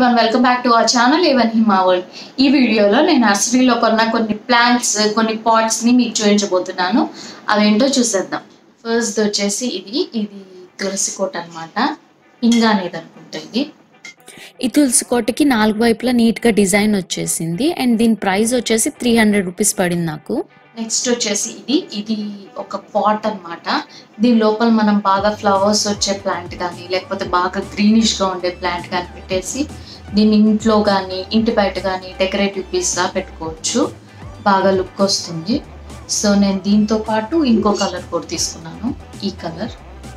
everyone welcome back to our channel A one Hima world ఈ వీడియోలో నేను నర్సరీలో కొన్న కొన్ని ప్లాంట్స్ కొన్ని పాట్స్ ని మీకు చూపించబోతున్నాను అవేంటో చూసేద్దాం ఫస్ట్ వచ్చేసి ఇది ఇది తులసి కోట అనమాట ఇంగా అనేది అనుకుంటా ఇది ఈ తులసి కోటకి నాలుగు వైపులా నీట్గా డిజైన్ వచ్చేసింది అండ్ దీని ప్రైస్ వచ్చేసి త్రీ హండ్రెడ్ రూపీస్ పడింది నాకు నెక్స్ట్ వచ్చేసి ఇది ఇది ఒక పాట్ అన్నమాట దీని లోపల మనం బాగా ఫ్లవర్స్ వచ్చే ప్లాంట్ కానీ లేకపోతే బాగా గ్రీనిష్ గా ఉండే ప్లాంట్ కానీ పెట్టేసి దీన్ని ఇంట్లో కానీ ఇంటి బయట కానీ డెకరేటివ్ పీస్ గా పెట్టుకోవచ్చు బాగా లుక్ వస్తుంది సో నేను దీంతో పాటు ఇంకో కలర్ కూడా తీసుకున్నాను ఈ కలర్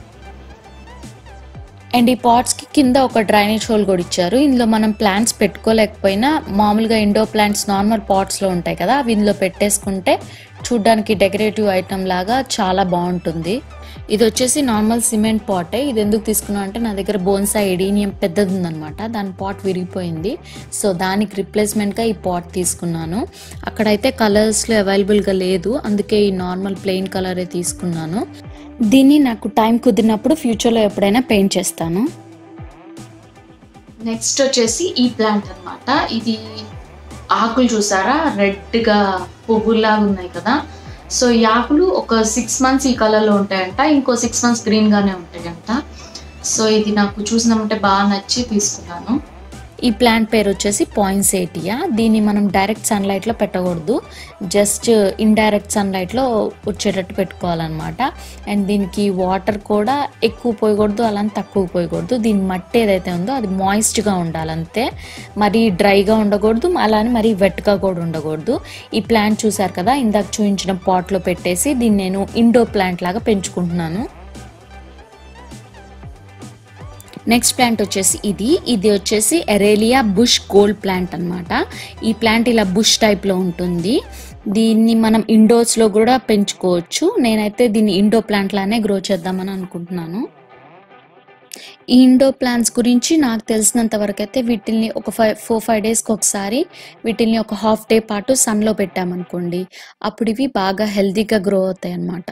అండ్ ఈ పాట్స్కి కింద ఒక డ్రైనేజ్ హోల్ కూడా ఇచ్చారు ఇందులో మనం ప్లాంట్స్ పెట్టుకోలేకపోయినా మామూలుగా ఇండో ప్లాంట్స్ నార్మల్ పాట్స్లో ఉంటాయి కదా అవి ఇందులో పెట్టేసుకుంటే చూడ్డానికి డెకరేటివ్ ఐటమ్ లాగా చాలా బాగుంటుంది ఇది వచ్చేసి నార్మల్ సిమెంట్ పాటే ఇది ఎందుకు తీసుకున్నా అంటే నా దగ్గర బోన్సా ఎడీనియం పెద్దది ఉందనమాట దాని పాట్ విరిగిపోయింది సో దానికి రిప్లేస్మెంట్గా ఈ పాట్ తీసుకున్నాను అక్కడైతే కలర్స్లో అవైలబుల్గా లేదు అందుకే ఈ నార్మల్ ప్లెయిన్ కలరే తీసుకున్నాను దీన్ని నాకు టైం కుదిరినప్పుడు ఫ్యూచర్లో ఎప్పుడైనా పెయింట్ చేస్తాను నెక్స్ట్ వచ్చేసి ఈ ప్లాంట్ అన్నమాట ఇది ఆకులు చూసారా రెడ్గా పువ్వులాగా ఉన్నాయి కదా సో ఈ ఆకులు ఒక సిక్స్ మంత్స్ ఈ కలర్లో ఉంటాయంట ఇంకో సిక్స్ మంత్స్ గ్రీన్గానే ఉంటాయంట సో ఇది నాకు చూసినామంటే బాగా నచ్చి తీసుకున్నాను ఈ ప్లాంట్ పేరు వచ్చేసి పాయిన్సేటియా దీన్ని మనం డైరెక్ట్ సన్లైట్లో పెట్టకూడదు జస్ట్ ఇండైరెక్ట్ సన్లైట్లో వచ్చేటట్టు పెట్టుకోవాలన్నమాట అండ్ దీనికి వాటర్ కూడా ఎక్కువ పోయకూడదు అలానే తక్కువ పోయకూడదు దీని మట్టి ఏదైతే ఉందో అది మాయిస్ట్గా ఉండాలంతే మరీ డ్రైగా ఉండకూడదు అలానే మరీ వెట్గా కూడా ఉండకూడదు ఈ ప్లాంట్ చూసారు కదా ఇందాక చూపించిన పాట్లో పెట్టేసి దీన్ని నేను ఇండో ప్లాంట్ లాగా పెంచుకుంటున్నాను నెక్స్ట్ ప్లాంట్ వచ్చేసి ఇది ఇది వచ్చేసి ఎరేలియా బుష్ గోల్డ్ ప్లాంట్ అన్నమాట ఈ ప్లాంట్ ఇలా బుష్ టైప్లో ఉంటుంది దీన్ని మనం ఇండోర్స్లో కూడా పెంచుకోవచ్చు నేనైతే దీన్ని ఇండో ప్లాంట్ లానే గ్రో చేద్దామని అనుకుంటున్నాను ఈ ఇండో ప్లాంట్స్ గురించి నాకు తెలిసినంత వరకు అయితే వీటిల్ని ఒక ఫైవ్ ఫోర్ ఫైవ్ డేస్కి ఒకసారి వీటిల్ని ఒక హాఫ్ డే పాటు సన్లో పెట్టామనుకోండి అప్పుడు ఇవి బాగా హెల్తీగా గ్రో అవుతాయి అన్నమాట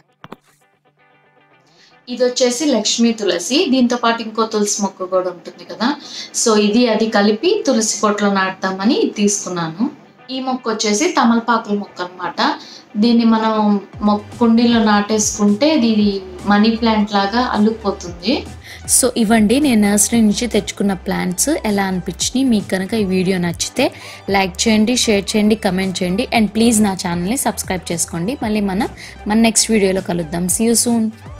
ఇది వచ్చేసి లక్ష్మీ తులసి దీంతో పాటు ఇంకో తులసి మొక్క కూడా ఉంటుంది కదా సో ఇది అది కలిపి తులసి కొట్లో నాటుదామని ఇది తీసుకున్నాను ఈ మొక్క వచ్చేసి తమలపాకుల మొక్క అన్నమాట దీన్ని మనం మొక్క కుండీలో నాటేసుకుంటే ఇది మనీ ప్లాంట్ లాగా అల్లుకుపోతుంది సో ఇవ్వండి నేను నర్సరీ నుంచి తెచ్చుకున్న ప్లాంట్స్ ఎలా అనిపించినాయి మీకు కనుక ఈ వీడియో నచ్చితే లైక్ చేయండి షేర్ చేయండి కమెంట్ చేయండి అండ్ ప్లీజ్ నా ఛానల్ని సబ్స్క్రైబ్ చేసుకోండి మళ్ళీ మన మన నెక్స్ట్ వీడియోలో కలుద్దాం సీ యూ సూన్